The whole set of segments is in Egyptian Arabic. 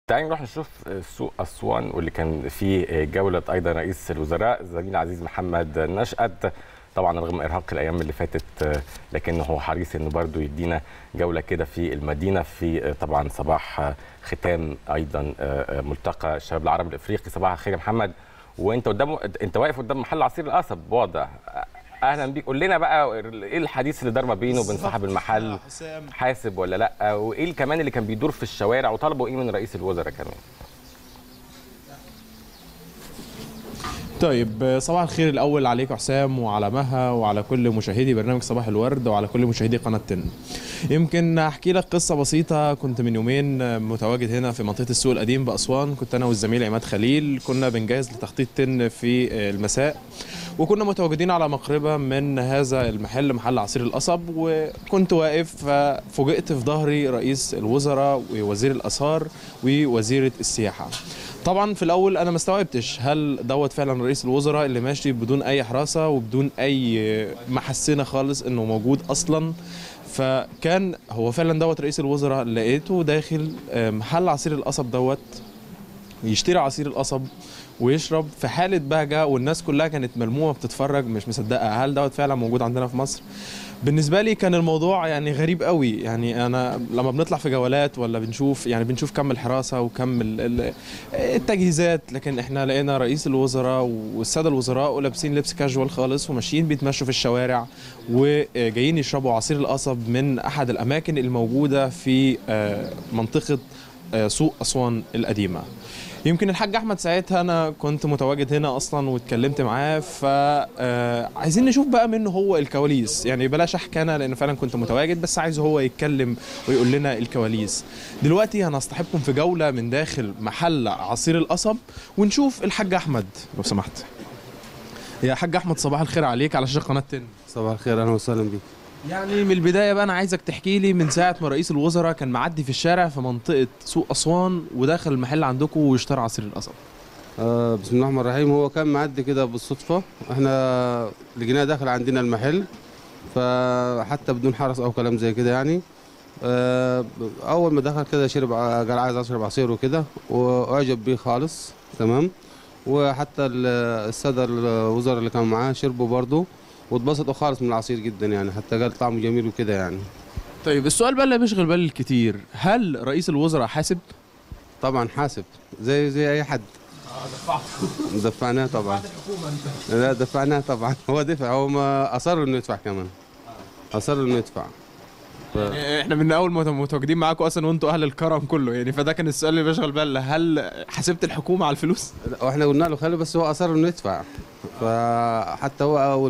تعالي نروح نشوف سوق اسوان واللي كان فيه جوله ايضا رئيس الوزراء زميل عزيز محمد نشأت طبعا رغم ارهاق الايام اللي فاتت لكنه هو حريص انه برضه يدينا جوله كده في المدينه في طبعا صباح ختام ايضا ملتقى الشباب العربي الافريقي صباح الخير يا محمد وانت قدامه انت واقف قدام محل عصير القصب واضح اهلا بيك قول لنا بقى ايه الحديث اللي دار ما بينه وبين صاحب المحل حاسب ولا لا وايه كمان اللي كان بيدور في الشوارع وطلبوا ايه من رئيس الوزراء كمان طيب صباح الخير الاول عليك حسام وعلى مها وعلى كل مشاهدي برنامج صباح الورد وعلى كل مشاهدي قناه تن يمكن احكي لك قصه بسيطه كنت من يومين متواجد هنا في منطقه السوق القديم باسوان كنت انا والزميل عماد خليل كنا بنجهز لتخطيط تن في المساء وكنا متواجدين على مقربه من هذا المحل محل عصير القصب وكنت واقف ففوجئت في ظهري رئيس الوزراء ووزير الاثار ووزيره السياحه طبعا في الاول انا ما استوعبتش هل دوت فعلا رئيس الوزراء اللي ماشي بدون اي حراسه وبدون اي محسنه خالص انه موجود اصلا فكان هو فعلا دوت رئيس الوزراء لقيته داخل محل عصير القصب دوت يشتري عصير القصب ويشرب في حاله بهجه والناس كلها كانت ملمومه بتتفرج مش مصدقه هل دوت فعلا موجود عندنا في مصر بالنسبه لي كان الموضوع يعني غريب قوي يعني انا لما بنطلع في جولات ولا بنشوف يعني بنشوف كم الحراسه وكم التجهيزات لكن احنا لقينا رئيس الوزراء والساده الوزراء ولابسين لبس كاجوال خالص وماشيين بيتمشوا في الشوارع وجايين يشربوا عصير القصب من احد الاماكن الموجوده في منطقه سوق اسوان القديمه يمكن الحاج احمد ساعتها انا كنت متواجد هنا اصلا واتكلمت معاه فعايزين نشوف بقى منه هو الكواليس يعني بلاش احكي انا لان فعلا كنت متواجد بس عايزه هو يتكلم ويقول لنا الكواليس دلوقتي هنصطحبكم في جوله من داخل محل عصير القصب ونشوف الحاج احمد لو سمحت يا حاج احمد صباح الخير عليك على شاشه قناه تن صباح الخير اهلا وسهلا بيك يعني من البدايه بقى انا عايزك تحكي لي من ساعه ما رئيس الوزراء كان معدي في الشارع في منطقه سوق اسوان ودخل المحل عندكم واشترى عصير القصب آه بسم الله الرحمن الرحيم هو كان معدي كده بالصدفه احنا لقيناه داخل عندنا المحل فحتى بدون حرس او كلام زي كده يعني آه اول ما دخل كده شرب قال عايز اشرب عصير وكده واعجب بيه خالص تمام وحتى الساده الوزراء اللي كانوا معاه شربوا برضه واتبسطوا خالص من العصير جدا يعني حتى قال طعمه جميل وكده يعني طيب السؤال بقى اللي بيشغل بال الكتير هل رئيس الوزراء حاسب طبعا حاسب زي زي اي حد دفعناه طبعا لا دفعناه طبعا هو دفع هو ما اصر انه يدفع كمان اصر انه يدفع ف... احنا من اول ما متواجدين معاكم اصلا وانتوا اهل الكرم كله يعني فده كان السؤال اللي بيشغل بال هل حسبت الحكومه على الفلوس؟ واحنا قلنا له خلي بس هو اصر انه يدفع فحتى هو او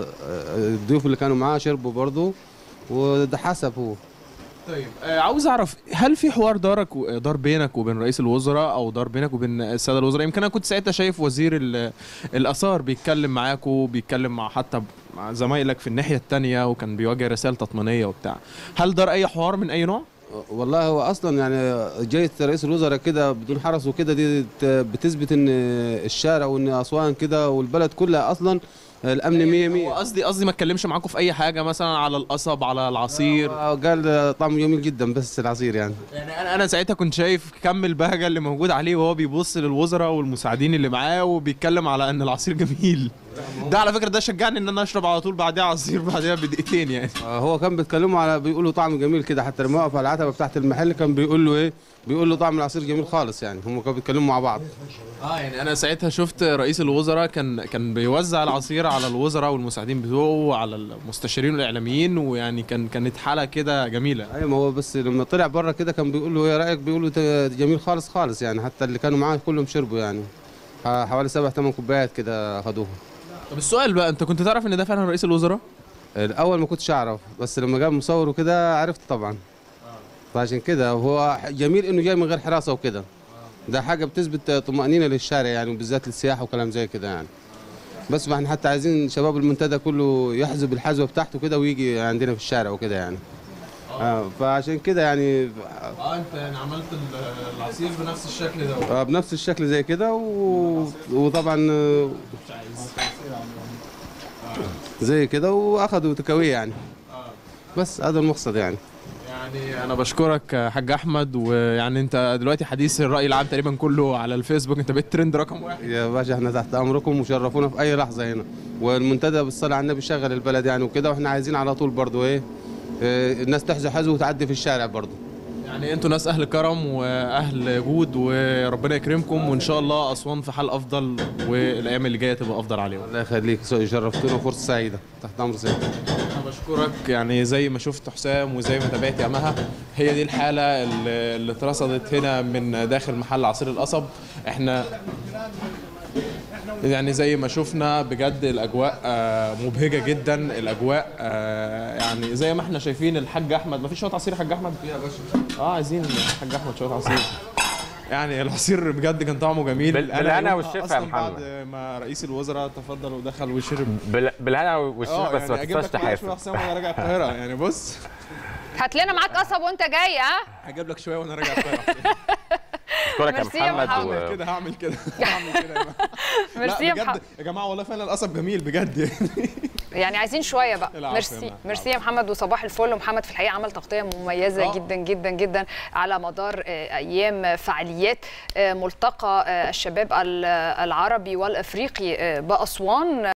الضيوف اللي كانوا معاه شربوا برضه وده حسب هو طيب عاوز اعرف هل في حوار دارك دار بينك وبين رئيس الوزراء او دار بينك وبين الساده الوزراء يمكن انا كنت ساعتها شايف وزير الاثار بيتكلم معاكم بيتكلم مع حتى مع زمايلك في الناحيه الثانيه وكان بيواجه رسائل تطمينيه وبتاع هل دار اي حوار من اي نوع والله هو اصلا يعني جايه رئيس الوزراء كده بدون حرس وكده دي بتثبت ان الشارع وان اسوان كده والبلد كلها اصلا الامن 100 100 قصدي قصدي ما اتكلمش معاكم في اي حاجه مثلا على القصب على العصير قال طعمه جميل جدا بس العصير يعني يعني انا انا ساعتها كنت شايف كم البهجه اللي موجود عليه وهو بيبص للوزراء والمساعدين اللي معاه وبيتكلم على ان العصير جميل ده على فكره ده شجعني ان انا اشرب على طول بعدها عصير بعدها بدقيقتين يعني هو كان بيتكلموا على بيقولوا طعم جميل كده حتى لما وقف على العتبه بتاعت المحل كان بيقول له ايه بيقول له طعم العصير جميل خالص يعني هم كانوا بيتكلموا مع بعض اه يعني انا ساعتها شفت رئيس الوزراء كان كان بيوزع العصير على الوزراء والمساعدين بتوعه وعلى المستشارين والاعلاميين ويعني كان كانت حاله كده جميله ايوه ما هو بس لما طلع بره كده كان بيقول له ايه رايك بيقول له جميل خالص خالص يعني حتى اللي كانوا معاه كلهم شربوا يعني حوالي سبع ثمان كوبايات كده خدوها طب السؤال بقى انت كنت تعرف ان ده فعلا رئيس الوزراء؟ الاول ما كنتش اعرف بس لما جاب مصور وكده عرفت طبعا فعشان كده هو جميل انه جاي من غير حراسه وكده ده حاجه بتثبت طمانينه للشارع يعني وبالذات للسياحه وكلام زي كده يعني بس ما احنا حتى عايزين شباب المنتدى كله يحزب الحزوه بتاعته كده ويجي عندنا في الشارع وكده يعني آه فعشان كده يعني اه انت يعني عملت العصير بنفس الشكل ده آه بنفس الشكل زي كده و... وطبعا زي كده واخدوا تكاويه يعني بس هذا المقصد يعني يعني انا بشكرك يا حاج احمد ويعني انت دلوقتي حديث الراي العام تقريبا كله على الفيسبوك انت بقيت ترند رقم واحد يا باشا احنا تحت امركم وشرفونا في اي لحظه هنا والمنتدى بالصلاه على النبي شغل البلد يعني وكده واحنا عايزين على طول برضو ايه إيه، الناس تحزو حزو وتعدي في الشارع برضو يعني انتوا ناس اهل كرم واهل جود وربنا يكرمكم وان شاء الله اسوان في حال افضل والايام اللي جايه تبقى افضل عليهم الله يخليك شرفتونا وفرصه سعيده تحت امر سيدي انا بشكرك يعني زي ما شفت حسام وزي ما تابعت يا مها هي دي الحاله اللي اللي اترصدت هنا من داخل محل عصير القصب احنا يعني زي ما شفنا بجد الاجواء آه، مبهجه جدا الاجواء آه، يعني زي ما احنا شايفين الحاج احمد مفيش شويه عصير يا حاج احمد يا باشا اه عايزين الحاج احمد شويه عصير يعني العصير بجد كان طعمه جميل بال- أنا بالهنا يومها والشفا يا أصلاً محمد. بعد ما رئيس الوزراء تفضل ودخل وشرب بال- بالهنا والشفا بس ما أجيب تنساش لك معايا شويه تحاسب حسام وانا راجع القاهره يعني بص هات لنا معاك قصب وانت جاي ها هجيب لك شويه وانا راجع القاهره اشكرك يا ميرسي يا محمد محمد. و... هعمل كده هعمل كده هعمل كده يا جماعة. ميرسي لا يا بجد محمد يا جماعه والله فعلا القصب جميل بجد يعني يعني عايزين شويه بقى العفو يا ميرسي مها. ميرسي يا محمد وصباح الفل ومحمد في الحقيقه عمل تغطيه مميزه آه. جدا جدا جدا على مدار آه، ايام فعاليات آه، ملتقى آه، الشباب ال- العربي والافريقي آه، باسوان